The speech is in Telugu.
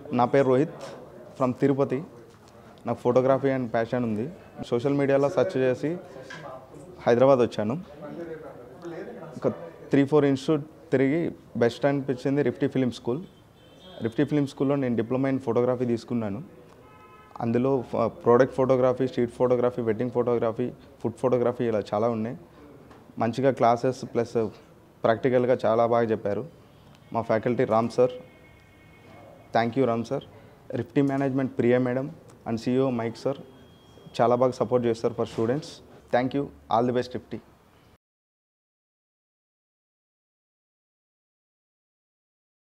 నా పేరు రోహిత్ ఫ్రమ్ తిరుపతి నాకు ఫోటోగ్రఫీ అండ్ ప్యాషన్ ఉంది సోషల్ మీడియాలో సెర్చ్ చేసి హైదరాబాద్ వచ్చాను ఒక త్రీ ఫోర్ ఇన్స్టిట్యూట్ తిరిగి బెస్ట్ అనిపించింది రిఫ్టీ ఫిలిం స్కూల్ రిఫ్టీ ఫిలిం స్కూల్లో నేను డిప్లొమా ఇన్ ఫోటోగ్రఫీ తీసుకున్నాను అందులో product photography street photography wedding photography food photography ఇలా చాలా ఉన్నాయి మంచిగా క్లాసెస్ ప్లస్ ప్రాక్టికల్గా చాలా బాగా చెప్పారు మా faculty Ram sir thank you Ram sir రిఫ్టీ management Priya madam and CEO Mike sir చాలా బాగా సపోర్ట్ చేస్తారు for students thank you all the best రిఫ్టీ